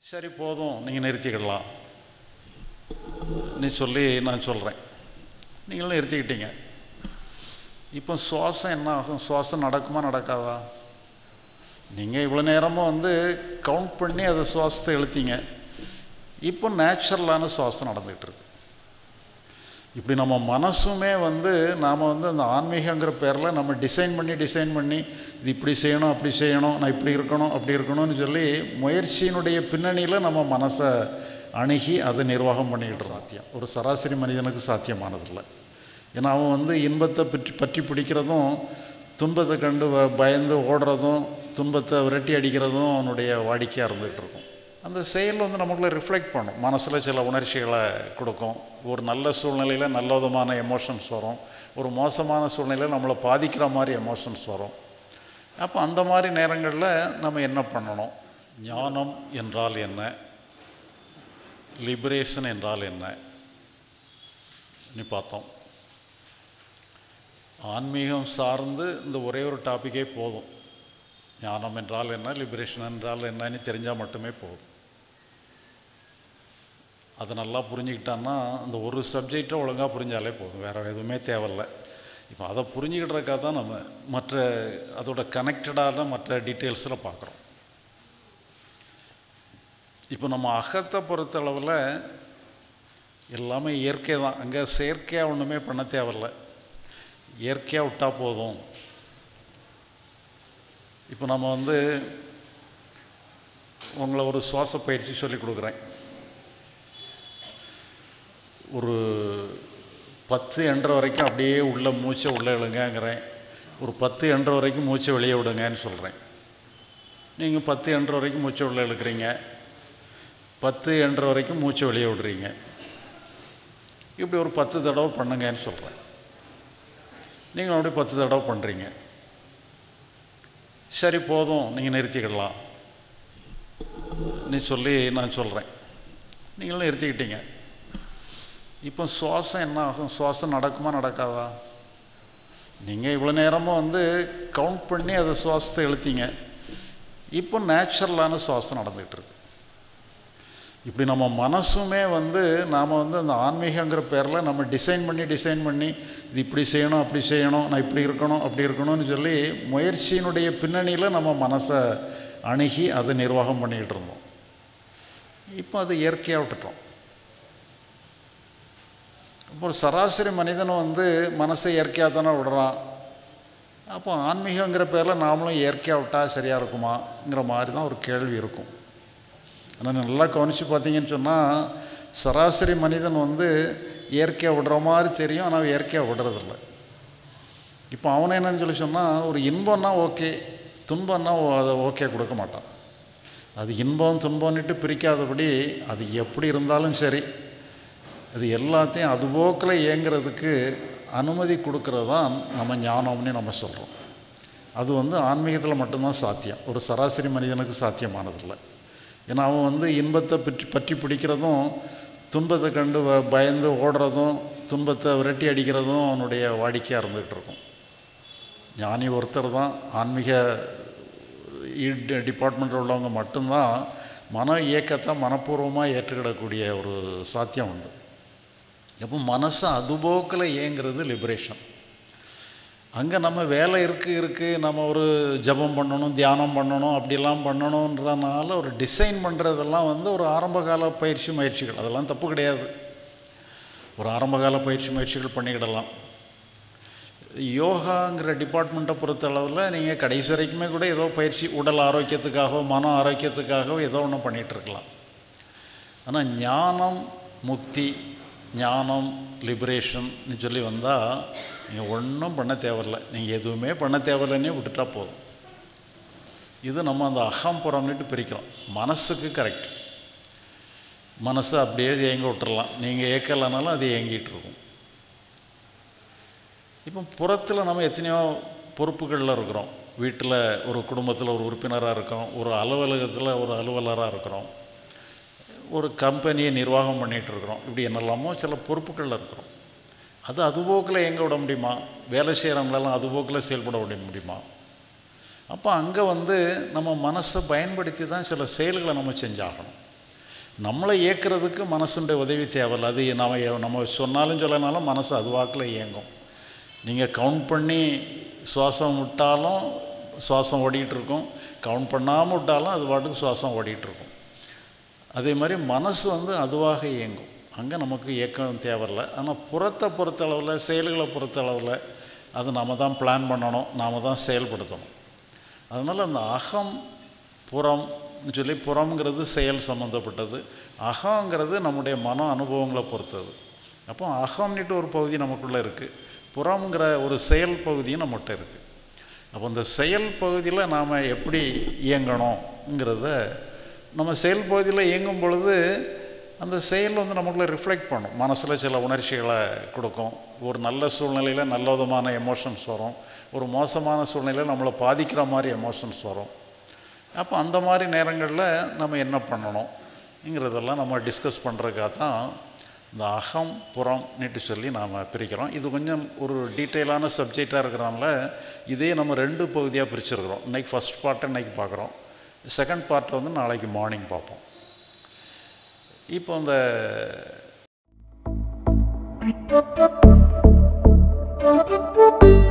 சரி போதும் நீங்கள் நிறுத்திக்கிடலாம் நீ சொல்லி நான் சொல்கிறேன் நீங்களும் நிறுத்திக்கிட்டீங்க இப்போ சுவாசம் என்ன ஆகும் சுவாசம் நடக்குமா நடக்காதா நீங்கள் இவ்வளோ நேரமும் வந்து கவுண்ட் பண்ணி அதை சுவாசத்தை இழுத்தீங்க இப்போ நேச்சுரலான சுவாசம் நடந்துகிட்டு இருக்கு இப்படி நம்ம மனசுமே வந்து நாம் வந்து அந்த ஆன்மீகங்கிற பேரில் நம்ம டிசைன் பண்ணி டிசைன் பண்ணி இது இப்படி செய்யணும் அப்படி செய்யணும் நான் இப்படி இருக்கணும் அப்படி இருக்கணும்னு சொல்லி முயற்சியினுடைய பின்னணியில் நம்ம மனசை அணுகி அதை நிர்வாகம் பண்ணிக்கிட்டு சாத்தியம் ஒரு சராசரி மனிதனுக்கு சாத்தியமானதில்லை ஏன்னா அவன் வந்து இன்பத்தை பற்றி பற்றி பிடிக்கிறதும் துன்பத்தை கண்டு வ- பயந்து ஓடுறதும் துன்பத்தை விரட்டி அடிக்கிறதும் அவனுடைய வாடிக்கையாக இருந்துகிட்டு இருக்கும் அந்த செயல் வந்து நமக்குள்ள ரிஃப்ளெக்ட் பண்ணும் மனசில் சில உணர்ச்சிகளை கொடுக்கும் ஒரு நல்ல சூழ்நிலையில் நல்ல விதமான எமோஷன்ஸ் வரும் ஒரு மோசமான சூழ்நிலையில் நம்மளை பாதிக்கிற மாதிரி எமோஷன்ஸ் வரும் அப்போ அந்த மாதிரி நேரங்களில் நம்ம என்ன பண்ணணும் ஞானம் என்றால் என்ன லிபரேஷன் என்றால் என்ன நீ பார்த்தோம் ஆன்மீகம் சார்ந்து இந்த ஒரே ஒரு டாப்பிக்கே போதும் ஞானம் என்றால் என்ன லிபரேஷன் என்றால் என்னன்னு தெரிஞ்சால் மட்டுமே போதும் அதை நல்லா புரிஞ்சுக்கிட்டான்னா அந்த ஒரு சப்ஜெக்டை ஒழுங்காக புரிஞ்சாலே போதும் வேறு எதுவுமே தேவையில்ல இப்போ அதை புரிஞ்சுக்கிட்டதுக்காக தான் நம்ம மற்ற அதோட கனெக்டடான மற்ற டீட்டெயில்ஸில் பார்க்குறோம் இப்போ நம்ம அகத்தை பொறுத்தளவில் எல்லாமே இயற்கை தான் அங்கே செயற்கையாக ஒன்றுமே பண்ண தேவையில்ல இயற்கையாக விட்டால் போதும் இப்போ நம்ம வந்து உங்களை ஒரு சுவாச பயிற்சி சொல்லி கொடுக்குறேன் ஒரு பத்து எண்ற வரைக்கும் அப்படியே உள்ள மூச்சை உள்ளே இழுங்கங்கிறேன் ஒரு பத்து எண்ற வரைக்கும் மூச்சை வெளியே விடுங்கன்னு சொல்கிறேன் நீங்கள் பத்து எண்ற வரைக்கும் மூச்சை உள்ளே இழுக்கிறீங்க பத்து எண்ற வரைக்கும் மூச்சை வெளியே விடுறீங்க இப்படி ஒரு பத்து தடவை பண்ணுங்கன்னு சொல்கிறேன் நீங்கள் அப்படியே பத்து தடவை பண்ணுறீங்க சரி போதும் நீங்கள் நிறுத்திக்கிடலாம் நீ சொல்லி நான் சொல்கிறேன் நீங்களும் நிறுத்திக்கிட்டீங்க இப்போ சுவாசம் என்ன ஆகும் சுவாசம் நடக்குமா நடக்காதா நீங்கள் இவ்வளோ நேரமும் வந்து கவுண்ட் பண்ணி அதை சுவாசத்தை இழுத்தீங்க இப்போ நேச்சுரலான சுவாசம் நடந்துகிட்டு இருக்கு இப்படி நம்ம மனசுமே வந்து நாம் வந்து அந்த ஆன்மீகங்கிற பேரில் நம்ம டிசைன் பண்ணி டிசைன் பண்ணி இது இப்படி செய்யணும் அப்படி செய்யணும் நான் இப்படி இருக்கணும் அப்படி இருக்கணும்னு சொல்லி முயற்சியினுடைய பின்னணியில் நம்ம மனசை அணுகி அதை நிர்வாகம் பண்ணிக்கிட்டு இருந்தோம் இப்போ அது இயற்கையாக விட்டுட்டோம் இப்போ ஒரு சராசரி மனிதனும் வந்து மனசை இயற்கையாக தானே விடுறான் அப்போ ஆன்மீகங்கிற பேரில் நாமளும் இயற்கையாக விட்டால் சரியாக இருக்குமாங்கிற மாதிரி தான் ஒரு கேள்வி இருக்கும் ஆனால் நல்லா கவனித்து பார்த்தீங்கன்னு சொன்னால் சராசரி மனிதன் வந்து இயற்கையாக விடுற மாதிரி தெரியும் ஆனால் இயற்கையாக விடுறதில்ல இப்போ அவனை என்னன்னு சொல்லி சொன்னால் ஒரு இன்பம்னா ஓகே துன்பம்னா ஓ- அதை ஓகே கொடுக்க மாட்டான் அது இன்பம் துன்பம்னுட்டு பிரிக்காதபடி அது எப்படி இருந்தாலும் சரி அது எல்லாத்தையும் அது போக்கில் இயங்குறதுக்கு அனுமதி கொடுக்கறது தான் நம்ம ஞானம்னு நம்ம சொல்கிறோம் அது வந்து ஆன்மீகத்தில் மட்டும்தான் சாத்தியம் ஒரு சராசரி மனிதனுக்கு சாத்தியமானதில்லை ஏன்னா அவன் வந்து இன்பத்தை பற்றி பற்றி பிடிக்கிறதும் துன்பத்தை கண்டு வ- பயந்து ஓடுறதும் துன்பத்தை விரட்டி அடிக்கிறதும் அவனுடைய வாடிக்கையாக இருந்துகிட்டு இருக்கும் ஞானி ஒருத்தர் தான் ஆன்மீக டிபார்ட்மெண்ட்டில் உள்ளவங்க மட்டும்தான் மன இயக்கத்தை மனப்பூர்வமாக ஏற்றுக்கிடக்கூடிய ஒரு சாத்தியம் உண்டு அப்போ மனசு அதுபோக்கில் இயங்குறது லிபரேஷன் அங்கே நம்ம வேலை இருக்குது இருக்குது நம்ம ஒரு ஜெபம் பண்ணணும் தியானம் பண்ணணும் அப்படிலாம் பண்ணணுன்றனால ஒரு டிசைன் பண்ணுறதெல்லாம் வந்து ஒரு ஆரம்பகால பயிற்சி முயற்சிகள் அதெல்லாம் தப்பு கிடையாது ஒரு ஆரம்பகால பயிற்சி முயற்சிகள் பண்ணிக்கிடலாம் யோகாங்கிற டிபார்ட்மெண்ட்டை பொறுத்தளவில் நீங்கள் கடைசி வரைக்குமே கூட ஏதோ பயிற்சி உடல் ஆரோக்கியத்துக்காகவோ மன ஆரோக்கியத்துக்காகவோ ஏதோ ஒன்று பண்ணிகிட்டு இருக்கலாம் ஆனால் ஞானம் முக்தி ஞானம் லிபரேஷன்னு சொல்லி வந்தால் நீங்கள் ஒன்றும் பண்ண தேவையில்ல நீங்கள் எதுவுமே பண்ண தேவையில்லைன்னே விட்டுட்டா போதும் இது நம்ம அந்த அகம் புறம்னுட்டு பிரிக்கிறோம் மனசுக்கு கரெக்ட் மனசு அப்படியே இயங்க விட்டுறலாம் நீங்கள் இயக்கலைனாலும் அது இயங்கிட்டு இருக்கும் இப்போ புறத்தில் நம்ம எத்தனையோ பொறுப்புகளில் இருக்கிறோம் வீட்டில் ஒரு குடும்பத்தில் ஒரு உறுப்பினராக இருக்கோம் ஒரு அலுவலகத்தில் ஒரு அலுவலராக இருக்கிறோம் ஒரு கம்பெனியை நிர்வாகம் பண்ணிகிட்டு இருக்கிறோம் இப்படி என்னெல்லாமோ சில பொறுப்புகளில் இருக்கிறோம் அது அதுபோக்கில் எங்கே விட முடியுமா வேலை செய்கிறவங்களெல்லாம் அதுபோக்கில் செயல்பட விட முடியுமா அப்போ அங்கே வந்து நம்ம மனசை பயன்படுத்தி தான் சில செயல்களை நம்ம செஞ்சாகணும் நம்மளை இயக்கிறதுக்கு மனசுடைய உதவி தேவையில்ல அது நம்ம நம்ம சொன்னாலும் சொல்லனாலும் மனசு அதுவாக்கில் இயங்கும் நீங்கள் கவுண்ட் பண்ணி சுவாசம் விட்டாலும் சுவாசம் ஓடிக்கிட்டு இருக்கும் கவுண்ட் பண்ணாமல் விட்டாலும் அது பாட்டுக்கு சுவாசம் ஓடிக்கிட்டு இருக்கும் அதே மாதிரி மனசு வந்து அதுவாக இயங்கும் அங்கே நமக்கு இயக்கம் தேவையில்லை ஆனால் புறத்தை பொறுத்தளவில் செயல்களை பொறுத்தளவில் அது நம்ம தான் பிளான் பண்ணணும் நாம் தான் செயல்படுத்தணும் அதனால் அந்த அகம் புறம் சொல்லி புறம்ங்கிறது செயல் சம்மந்தப்பட்டது அகங்கிறது நம்முடைய மன அனுபவங்களை பொறுத்தது அப்போ அகம்னுட்டு ஒரு பகுதி நமக்குள்ளே இருக்குது புறம்ங்கிற ஒரு செயல் பகுதியும் நம்மகிட்ட இருக்குது அப்போ இந்த செயல் பகுதியில் நாம் எப்படி இயங்கணுங்கிறத நம்ம செயல் பகுதியில் இயங்கும் பொழுது அந்த செயல் வந்து நமக்குள்ளே ரிஃப்ளெக்ட் பண்ணும் மனசில் சில உணர்ச்சிகளை கொடுக்கும் ஒரு நல்ல சூழ்நிலையில் நல்ல விதமான எமோஷன்ஸ் வரும் ஒரு மோசமான சூழ்நிலையில் நம்மளை பாதிக்கிற மாதிரி எமோஷன்ஸ் வரும் அப்போ அந்த மாதிரி நேரங்களில் நம்ம என்ன பண்ணணுங்கிறதெல்லாம் நம்ம டிஸ்கஸ் பண்ணுறதுக்காக தான் இந்த அகம் புறம் நீட்டு சொல்லி நாம் பிரிக்கிறோம் இது கொஞ்சம் ஒரு டீட்டெயிலான சப்ஜெக்டாக இருக்கிறனால இதே நம்ம ரெண்டு பகுதியாக பிரிச்சிருக்கிறோம் இன்றைக்கி ஃபஸ்ட் பார்ட்டை இன்றைக்கி பார்க்குறோம் செகண்ட் பார்ட் வந்து நாளைக்கு மார்னிங் பார்ப்போம் இப்போ இந்த Thank you.